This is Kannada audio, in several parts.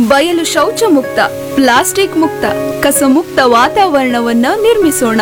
ಬಯಲು ಶೌಚ ಮುಕ್ತ ಪ್ಲಾಸ್ಟಿಕ್ ಮುಕ್ತ ಕಸ ಮುಕ್ತ ವಾತಾವರಣವನ್ನ ನಿರ್ಮಿಸೋಣ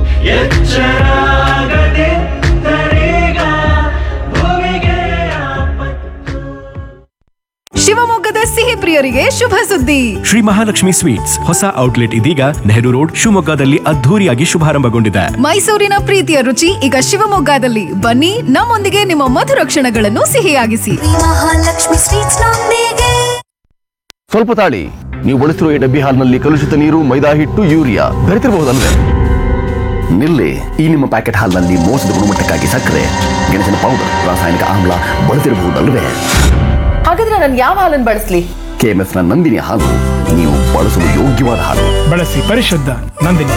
ಎಚ್ಚರಾಗದೆ ತರೇಗ ಭೂಮಿಗೆ ಆಪತ್ತು ಶಿವಮೊಗ್ಗದ ಸಿಹಿ ಪ್ರಿಯರಿಗೆ ಶುಭ ಸುದ್ದಿ ಶ್ರೀ ಮಹಾಲಕ್ಷ್ಮಿ ಸ್ವೀಟ್ಸ್ ಹೊಸ ಔಟ್ಲೆಟ್ ಇದೀಗ ನೆಹರು ರೋಡ್ ಶಿವಮೊಗ್ಗದಲ್ಲಿ ಅದ್ಧೂರಿಯಾಗಿ ಶುಭಾರಂಭಗೊಂಡಿದೆ ಮೈಸೂರಿನ ಪ್ರೀತಿಯ ರುಚಿ ಈಗ ಶಿವಮೊಗ್ಗದಲ್ಲಿ ಬನ್ನಿ ನಮ್ಮೊಂದಿಗೆ ನಿಮ್ಮ ಮಧುರ ಕ್ಷಣಗಳನ್ನು ಸಿಹಿಯಾಗಿಸಿ ಮಹಾಲಕ್ಷ್ಮಿ ಸ್ವೀಟ್ಸ್ ನೊಂದಿಗೆ ಸ್ವಲ್ಪ ತಾಳಿ ನೀವು ಬಳಸಿರುವ ಈ ಡಬ್ಬಿ ಹಾಲ್ನಲ್ಲಿ ಕಲುಷಿತ ನೀರು ಮೈದಾ ಹಿಟ್ಟು ಯೂರಿಯಾ ಬೆರೆತಿರಬಹುದಲ್ವೇ ನಿಲ್ಲಿ ಈ ನಿಮ್ಮ ಪ್ಯಾಕೆಟ್ ಹಾಲ್ನಲ್ಲಿ ಮೋಸದ ಗುಣಮಟ್ಟಕ್ಕಾಗಿ ಸಕ್ಕರೆ ಗೆಣಸಿನ ಪೌಡರ್ ರಾಸಾಯನಿಕ ಆಮ್ಲ ಬಳಸಿರಬಹುದಲ್ವೇ ಹಾಗಾದ್ರೆ ನಾನು ಯಾವ ಹಾಲನ್ನು ಬಳಸ್ಲಿ ಕೆಎಂಎಫ್ ನ ನಂದಿನಿ ಹಾಲು ನೀವು ಬಳಸಲು ಯೋಗ್ಯವಾದ ಹಾಲು ಬಳಸಿ ಪರಿಶುದ್ಧ ನಂದಿನಿ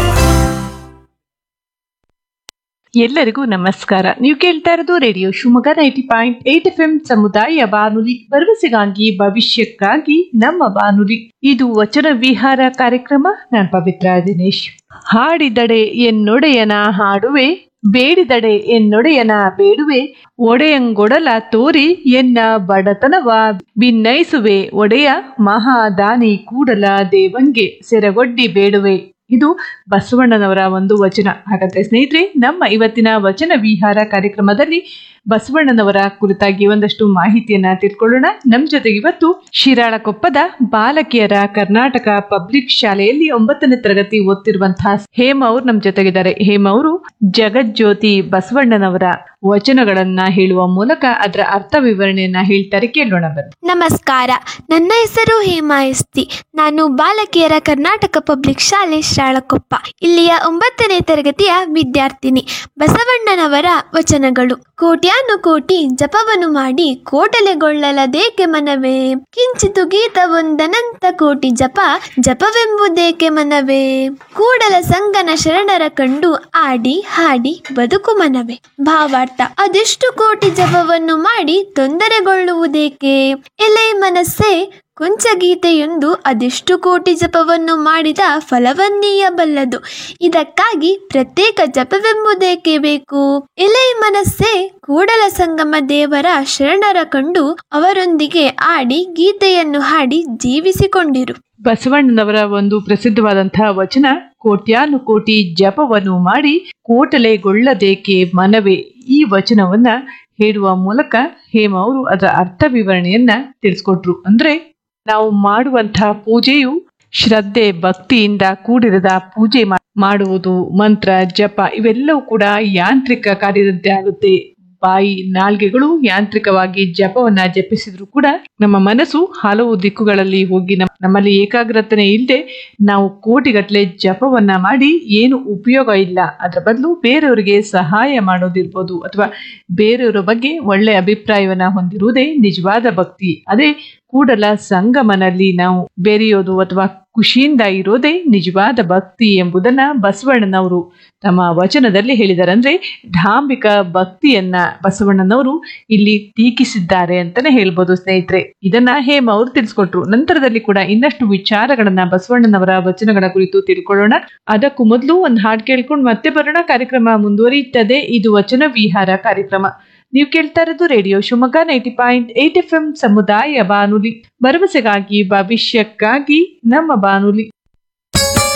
ಎಲ್ಲರಿಗೂ ನಮಸ್ಕಾರ ನೀವು ಕೇಳ್ತಾ ಇರೋದು radio Shivamogga ninety point eight F M ಸಮುದಾಯ ಬಾನುಲಿ ಭರವಸೆಗಾಗಿ ಭವಿಷ್ಯಕ್ಕಾಗಿ ನಮ್ಮ ಬಾನುಲಿ ಇದು ವಚನ ವಿಹಾರ ಕಾರ್ಯಕ್ರಮ ನಾನು ಪವಿತ್ರ ದಿನೇಶ್ ಹಾಡಿದಡೆ ಎನ್ನೊಡೆಯನ ಹಾಡುವೆ ಬೇಡಿದಡೆ ಎನ್ನೊಡೆಯನ ಬೇಡುವೆ ಒಡೆಯಂಗೊಡಲ ತೋರಿ ಎನ್ನ ಬಡತನವ ಭಿನ್ನಯಿಸುವೆ ಒಡೆಯ ಮಹಾದಾನಿ ಕೂಡಲ ದೇವಂಗೆ ಸೆರಗೊಡ್ಡಿ ಬೇಡುವೆ ಇದು ಬಸವಣ್ಣನವರ ಒಂದು ವಚನ ಹಾಗಾದ್ರೆ ಸ್ನೇಹಿತರೆ ನಮ್ಮ ಇವತ್ತಿನ ವಚನ ವಿಹಾರ ಕಾರ್ಯಕ್ರಮದಲ್ಲಿ ಬಸವಣ್ಣನವರ ಕುರಿತಾಗಿ ಒಂದಷ್ಟು ಮಾಹಿತಿಯನ್ನ ತಿಳ್ಕೊಳ್ಳೋಣ ನಮ್ಮ ಜೊತೆಗೆ ಇವತ್ತು ಶಿರಾಳಕೊಪ್ಪದ ಬಾಲಕಿಯರ ಕರ್ನಾಟಕ ಪಬ್ಲಿಕ್ ಶಾಲೆಯಲ್ಲಿ ಒಂಬತ್ತನೇ ತರಗತಿ ಓದ್ತಿರುವಂತಹ ಹೇಮ ಅವ್ರು ನಮ್ಮ ಜೊತೆಗಿದ್ದಾರೆ ಹೇಮ ಅವರು ಜಗಜ್ಯೋತಿ ಬಸವಣ್ಣನವರ ವಚನಗಳನ್ನ ಹೇಳುವ ಮೂಲಕ ಅದರ ಅರ್ಥ ವಿವರಣೆಯನ್ನ ಹೇಳ್ತಾರೆ ಕೇಳೋಣ ಬನ್ನಿ ನಮಸ್ಕಾರ ನನ್ನ ಹೆಸರು ಹೇಮಾ ಎಸ್ತಿ ನಾನು ಬಾಲಕಿಯರ ಕರ್ನಾಟಕ ಪಬ್ಲಿಕ್ ಶಾಲೆ ಶ್ರಾಳಕೊಪ್ಪ ಇಲ್ಲಿಯ ಒಂಬತ್ತನೇ ತರಗತಿಯ ವಿದ್ಯಾರ್ಥಿನಿ ಬಸವಣ್ಣನವರ ವಚನಗಳು ಕೋಟ್ಯಾನು ಕೋಟಿ ಜಪವನ್ನು ಮಾಡಿ ಕೋಟಲೆಗೊಳ್ಳಲದೇಕೆ ಮನವೇ ಕಿಂಚಿತು ಗೀತವೊಂದನಂತ ಕೋಟಿ ಜಪ ಜಪವೆಂಬುದೇಕೆ ಮನವೇ ಕೂಡಲ ಸಂಗನ ಶರಣರ ಕಂಡು ಆಡಿ ಹಾಡಿ ಬದುಕು ಮನವೇ ಭಾವಾರ್ಥ ಅದೆಷ್ಟು ಕೋಟಿ ಜಪವನ್ನು ಮಾಡಿ ತೊಂದರೆಗೊಳ್ಳುವುದೇಕೆ ಎಲೆ ಮನಸ್ಸೇ ಕುಂಚಗೀತೆಯೊಂದು ಅದೆಷ್ಟು ಕೋಟಿ ಜಪವನ್ನು ಮಾಡಿದ ಫಲವನ್ನೀಯಬಲ್ಲದು ಇದಕ್ಕಾಗಿ ಪ್ರತ್ಯೇಕ ಜಪವೆಂಬುದೇಕೆ ಬೇಕು ಎಲೆ ಮನಸ್ಸೇ ಕೂಡಲ ಸಂಗಮ ದೇವರ ಶರಣರ ಕಂಡು ಅವರೊಂದಿಗೆ ಆಡಿ ಗೀತೆಯನ್ನು ಹಾಡಿ ಜೀವಿಸಿಕೊಂಡಿರು ಬಸವಣ್ಣನವರ ಒಂದು ಪ್ರಸಿದ್ಧವಾದಂತಹ ವಚನ ಕೋಟ್ಯಾನು ಕೋಟಿ ಜಪವನ್ನು ಮಾಡಿ ಕೋಟಲೆಗೊಳ್ಳದೇಕೆ ಮನವೇ ಈ ವಚನವನ್ನ ಹೇಳುವ ಮೂಲಕ ಹೇಮ ಅವರು ಅದರ ಅರ್ಥ ವಿವರಣೆಯನ್ನ ತಿಳಿಸ್ಕೊಟ್ರು ಅಂದ್ರೆ ನಾವು ಮಾಡುವಂತಹ ಪೂಜೆಯು ಶ್ರದ್ಧೆ ಭಕ್ತಿಯಿಂದ ಕೂಡಿರದ ಪೂಜೆ ಮಾ- ಮಾಡುವುದು ಮಂತ್ರ ಜಪ ಇವೆಲ್ಲವೂ ಕೂಡ ಯಾಂತ್ರಿಕ ಕಾರ್ಯದಂತೆ ಆಗುತ್ತೆ ಬಾಯಿ ನಾಲ್ಗೆಗಳು ಯಾಂತ್ರಿಕವಾಗಿ ಜಪವನ್ನ ಜಪಿಸಿದ್ರು ಕೂಡ ನಮ್ಮ ಮನಸ್ಸು ಹಲವು ದಿಕ್ಕುಗಳಲ್ಲಿ ಹೋಗಿ ನಮ್- ನಮ್ಮಲ್ಲಿ ಏಕಾಗ್ರತೆ ಇಲ್ಲದೆ ನಾವು ಕೋಟಿಗಟ್ಟಲೆ ಜಪವನ್ನ ಮಾಡಿ ಏನು ಉಪಯೋಗ ಇಲ್ಲ ಅದರ ಬದಲು ಬೇರೆಯವರಿಗೆ ಸಹಾಯ ಮಾಡೋದಿರ್ಬೋದು ಅಥವಾ ಬೇರೆಯವರ ಬಗ್ಗೆ ಒಳ್ಳೆ ಅಭಿಪ್ರಾಯವನ್ನ ಹೊಂದಿರುವುದೇ ನಿಜವಾದ ಭಕ್ತಿ ಅದೇ ಕೂಡಲ ಸಂಗಮನಲ್ಲಿ ನಾವು ಬೆರೆಯೋದು ಅಥವಾ ಖುಷಿಯಿಂದ ಇರೋದೇ ನಿಜವಾದ ಭಕ್ತಿ ಎಂಬುದನ್ನ ಬಸವಣ್ಣನವರು ತಮ್ಮ ವಚನದಲ್ಲಿ ಹೇಳಿದ್ದಾರೆ ಅಂದ್ರೆ ಢಾಂಬಿಕ ಭಕ್ತಿಯನ್ನ ಬಸವಣ್ಣನವರು ಇಲ್ಲಿ ಟೀಕಿಸಿದ್ದಾರೆ ಅಂತಾನೆ ಹೇಳ್ಬೋದು ಸ್ನೇಹಿತರೆ ಇದನ್ನ ಹೇಮ ಅವರು ತಿಳಿಸ್ಕೊಟ್ರು ನಂತರದಲ್ಲಿ ಕೂಡ ಇನ್ನಷ್ಟು ವಿಚಾರಗಳನ್ನ ಬಸವಣ್ಣನವರ ವಚನಗಳ ಕುರಿತು ತಿಳ್ಕೊಳ್ಳೋಣ ಅದಕ್ಕೂ ಮೊದಲು ಒಂದು ಹಾಡು ಕೇಳ್ಕೊಂಡು ಮತ್ತೆ ಬರೋಣ ಕಾರ್ಯಕ್ರಮ ಮುಂದುವರಿಯುತ್ತದೆ ಇದು ವಚನ ವಿಹಾರ ಕಾರ್ಯಕ್ರಮ ನೀವು ಕೇಳ್ತಾ ಇರೋದು radio Shivamogga ninety point eight F M ಸಮುದಾಯ ಬಾನುಲಿ ಭರವಸೆಗಾಗಿ ಭವಿಷ್ಯಕ್ಕಾಗಿ ನಮ್ಮ ಬಾನುಲಿ